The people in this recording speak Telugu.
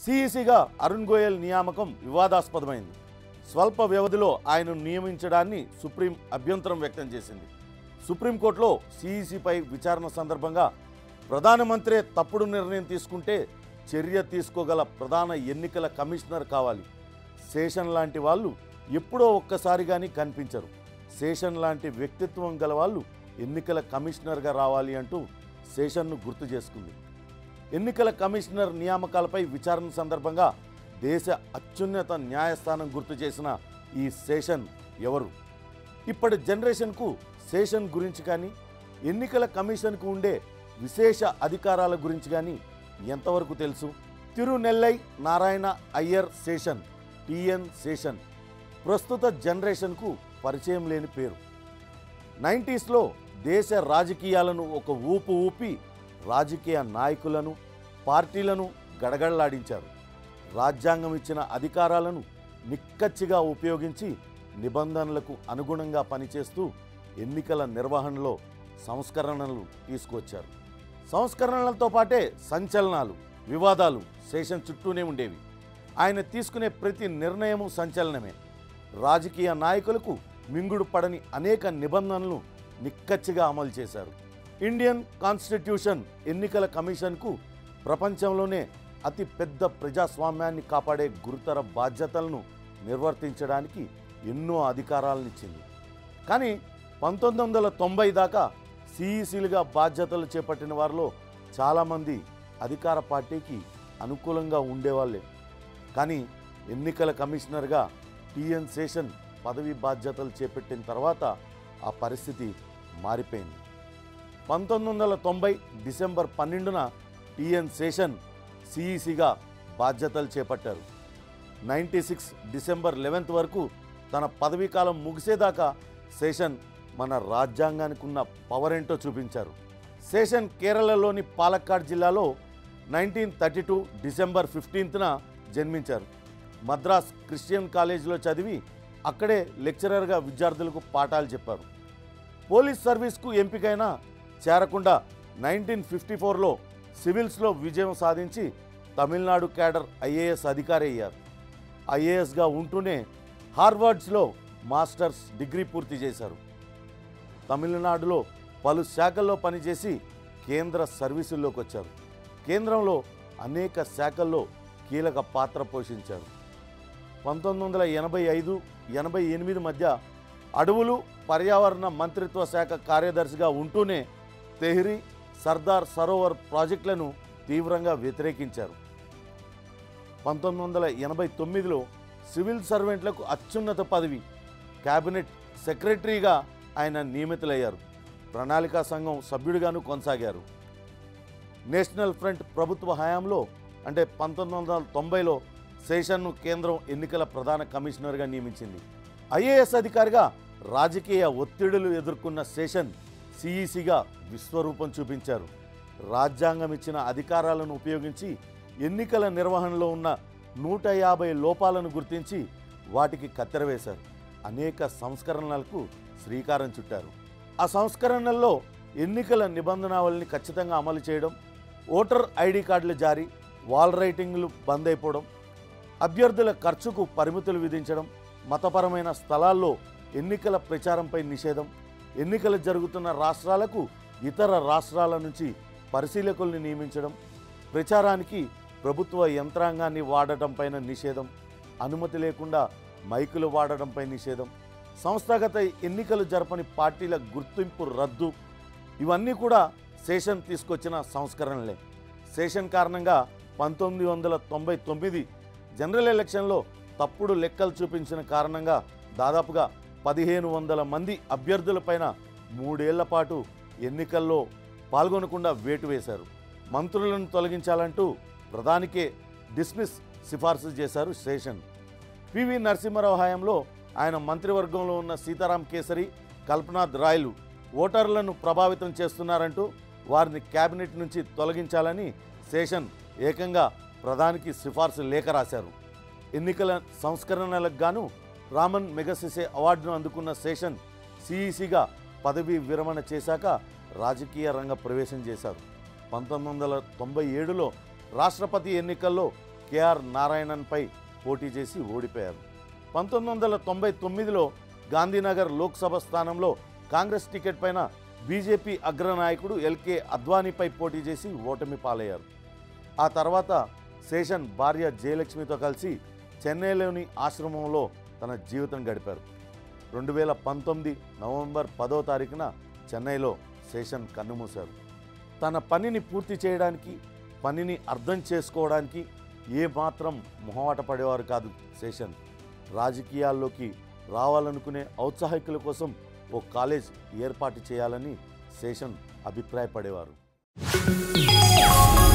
సిఈసిగా అరుణ్ గోయల్ నియామకం వివాదాస్పదమైంది స్వల్ప వ్యవధిలో ఆయనను నియమించడాన్ని సుప్రీం అభ్యంతరం వ్యక్తం చేసింది సుప్రీంకోర్టులో సిఈసిపై విచారణ సందర్భంగా ప్రధానమంత్రే తప్పుడు నిర్ణయం తీసుకుంటే చర్య తీసుకోగల ప్రధాన ఎన్నికల కమిషనర్ కావాలి శేషన్ లాంటి వాళ్ళు ఎప్పుడో ఒక్కసారి కానీ కనిపించరు శేషన్ లాంటి వ్యక్తిత్వం గల వాళ్ళు ఎన్నికల కమిషనర్గా రావాలి అంటూ శేషన్ను గుర్తు చేసుకుంది ఎన్నికల కమిషనర్ నియామకాలపై విచారణ సందర్భంగా దేశ అత్యున్నత న్యాయస్థానం గుర్తు చేసిన ఈ శేషన్ ఎవరు ఇప్పటి జనరేషన్కు శేషన్ గురించి కానీ ఎన్నికల కమిషన్కు ఉండే విశేష అధికారాల గురించి కానీ ఎంతవరకు తెలుసు తిరునెల్లై నారాయణ అయ్యర్ శేషన్ టిఎన్ శేషన్ ప్రస్తుత జనరేషన్కు పరిచయం లేని పేరు నైంటీస్లో దేశ రాజకీయాలను ఒక ఊపు ఊపి రాజకీయ నాయకులను పార్టీలను గడగడలాడించారు రాజ్యాంగం ఇచ్చిన అధికారాలను నిక్కచ్చిగా ఉపయోగించి నిబంధనలకు అనుగుణంగా పనిచేస్తూ ఎన్నికల నిర్వహణలో సంస్కరణలు తీసుకొచ్చారు సంస్కరణలతో పాటే సంచలనాలు వివాదాలు శేషన్ చుట్టూనే ఉండేవి ఆయన తీసుకునే ప్రతి నిర్ణయము సంచలనమే రాజకీయ నాయకులకు మింగుడు పడని అనేక నిబంధనలు నిక్కచ్చిగా అమలు చేశారు ఇండియన్ కాన్స్టిట్యూషన్ ఎన్నికల కమిషన్కు ప్రపంచంలోనే అతి పెద్ద ప్రజాస్వామ్యాన్ని కాపాడే గురుతర బాధ్యతలను నిర్వర్తించడానికి ఎన్నో అధికారాలనిచ్చింది కానీ పంతొమ్మిది వందల తొంభై దాకా సిఈసీలుగా బాధ్యతలు చేపట్టిన వారిలో చాలామంది అధికార పార్టీకి అనుకూలంగా ఉండేవాళ్ళే కానీ ఎన్నికల కమిషనర్గా టిఎన్ శేషన్ పదవి బాధ్యతలు చేపట్టిన తర్వాత ఆ పరిస్థితి మారిపోయింది పంతొమ్మిది వందల తొంభై డిసెంబర్ పన్నెండున టిఎన్ శేషన్ సిఈసిగా బాధ్యతలు చేపట్టారు నైంటీ సిక్స్ డిసెంబర్ లెవెన్త్ వరకు తన పదవీ కాలం ముగిసేదాకా శేషన్ మన రాజ్యాంగానికి ఉన్న పవర్ ఏంటో చూపించారు శేషన్ కేరళలోని పాలక్కాడ్ జిల్లాలో నైన్టీన్ థర్టీ టూ డిసెంబర్ ఫిఫ్టీన్త్న జన్మించారు మద్రాస్ క్రిస్టియన్ కాలేజీలో చదివి అక్కడే లెక్చరర్గా విద్యార్థులకు పాఠాలు చెప్పారు పోలీస్ సర్వీస్కు ఎంపికైన చేరకుండా నైన్టీన్ ఫిఫ్టీ ఫోర్లో సివిల్స్లో విజయం సాధించి తమిళనాడు క్యాడర్ ఐఏఎస్ అధికారి అయ్యారు ఐఏఎస్గా ఉంటూనే హార్వర్డ్స్లో మాస్టర్స్ డిగ్రీ పూర్తి చేశారు తమిళనాడులో పలు శాఖల్లో పనిచేసి కేంద్ర సర్వీసుల్లోకి వచ్చారు కేంద్రంలో అనేక శాఖల్లో కీలక పాత్ర పోషించారు పంతొమ్మిది వందల ఎనభై ఐదు ఎనభై ఎనిమిది మధ్య అడవులు పర్యావరణ మంత్రిత్వ శాఖ కార్యదర్శిగా ఉంటూనే తెహ్రీ సర్దార్ సరోవర్ ప్రాజెక్టులను తీవ్రంగా వ్యతిరేకించారు పంతొమ్మిది వందల ఎనభై తొమ్మిదిలో సివిల్ సర్వెంట్లకు అత్యున్నత పదవి కేబినెట్ సెక్రటరీగా ఆయన నియమితులయ్యారు ప్రణాళికా సంఘం సభ్యుడిగాను కొనసాగారు నేషనల్ ఫ్రంట్ ప్రభుత్వ హయాంలో అంటే పంతొమ్మిది వందల తొంభైలో శేషన్ను కేంద్రం ఎన్నికల ప్రధాన కమిషనర్గా నియమించింది ఐఏఎస్ అధికారిగా రాజకీయ ఒత్తిడులు ఎదుర్కొన్న శేషన్ సిఈసిగా విశ్వరూపం చూపించారు రాజ్యాంగం ఇచ్చిన అధికారాలను ఉపయోగించి ఎన్నికల నిర్వహణలో ఉన్న నూట యాభై లోపాలను గుర్తించి వాటికి కత్తెర వేశారు అనేక సంస్కరణలకు శ్రీకారం చుట్టారు ఆ సంస్కరణల్లో ఎన్నికల నిబంధనావళిని ఖచ్చితంగా అమలు చేయడం ఓటర్ ఐడి కార్డుల జారీ వాల్ రైటింగ్లు బంద్ అయిపోవడం అభ్యర్థుల ఖర్చుకు పరిమితులు విధించడం మతపరమైన స్థలాల్లో ఎన్నికల ప్రచారంపై నిషేధం ఎన్నికలు జరుగుతున్న రాష్ట్రాలకు ఇతర రాష్ట్రాల నుంచి పరిశీలకుల్ని నియమించడం ప్రచారానికి ప్రభుత్వ యంత్రాంగాన్ని వాడటంపైన నిషేధం అనుమతి లేకుండా మైకులు వాడడంపై నిషేధం సంస్థాగత ఎన్నికలు జరపని పార్టీల గుర్తింపు రద్దు ఇవన్నీ కూడా శేషన్ తీసుకొచ్చిన సంస్కరణలే శేషన్ కారణంగా పంతొమ్మిది వందల తొంభై తొమ్మిది జనరల్ ఎలక్షన్లో తప్పుడు లెక్కలు చూపించిన కారణంగా దాదాపుగా పదిహేను వందల మంది అభ్యర్థులపైన మూడేళ్ల పాటు ఎన్నికల్లో పాల్గొనకుండా వేటు వేశారు మంత్రులను తొలగించాలంటూ ప్రధానికే డిస్మిస్ సిఫార్సు చేశారు శేషన్ పివి నరసింహారావు హయాంలో ఆయన మంత్రివర్గంలో ఉన్న సీతారాం కేసరి కల్పనాథ్ రాయలు ఓటర్లను ప్రభావితం చేస్తున్నారంటూ వారిని కేబినెట్ నుంచి తొలగించాలని శేషన్ ఏకంగా ప్రధానికి సిఫార్సు లేఖ రాశారు ఎన్నికల సంస్కరణలకు గాను రామన్ మెగసెసే అవార్డును అందుకున్న శేషన్ సిఈసిగా పదవీ విరమణ చేశాక రాజకీయ రంగ ప్రవేశం చేశారు పంతొమ్మిది వందల తొంభై ఏడులో రాష్ట్రపతి ఎన్నికల్లో కేఆర్ నారాయణన్పై పోటీ చేసి ఓడిపోయారు పంతొమ్మిది వందల తొంభై తొమ్మిదిలో గాంధీనగర్ లోక్సభ స్థానంలో కాంగ్రెస్ టికెట్ పైన బీజేపీ అగ్రనాయకుడు ఎల్కే అద్వానీపై పోటీ చేసి ఓటమి పాలయ్యారు ఆ తర్వాత శేషన్ భార్య జయలక్ష్మితో కలిసి చెన్నైలోని ఆశ్రమంలో తన జీవితం గడిపారు రెండు వేల పంతొమ్మిది నవంబర్ పదో తారీఖున చెన్నైలో శేషన్ కన్నుమూశారు తన పనిని పూర్తి చేయడానికి పనిని అర్థం చేసుకోవడానికి ఏమాత్రం మొహమాట పడేవారు కాదు శేషన్ రాజకీయాల్లోకి రావాలనుకునే ఔత్సాహికుల కోసం ఓ కాలేజ్ ఏర్పాటు చేయాలని శేషన్ అభిప్రాయపడేవారు